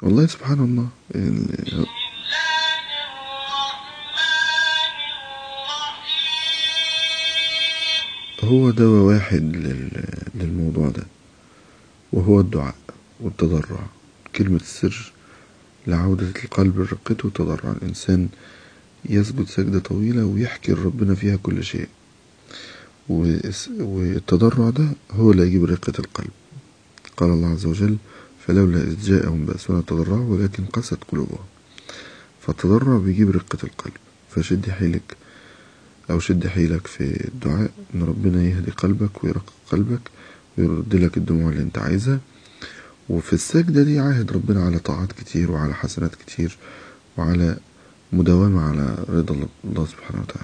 والله سبحان الله هو دواء واحد للموضوع ده وهو الدعاء والتضرع كلمة السر لعودة القلب لرقته وتضرع الإنسان يسجد سجدة طويلة ويحكي لربنا فيها كل شيء والتضرع ده هو اللي يجيب رقة القلب قال الله عز وجل فلولا إذ جاءهم بأسنا تضرعوا ولكن قست قلوبهم فالتضرع بيجيب رقة القلب فشد حيلك أو شد حيلك في الدعاء إن ربنا يهدي قلبك ويرقق قلبك ويرد لك الدموع اللي انت عايزها وفي السجدة دي عاهد ربنا على طاعات كتير وعلى حسنات كتير وعلى مداومة على رضا الله سبحانه وتعالى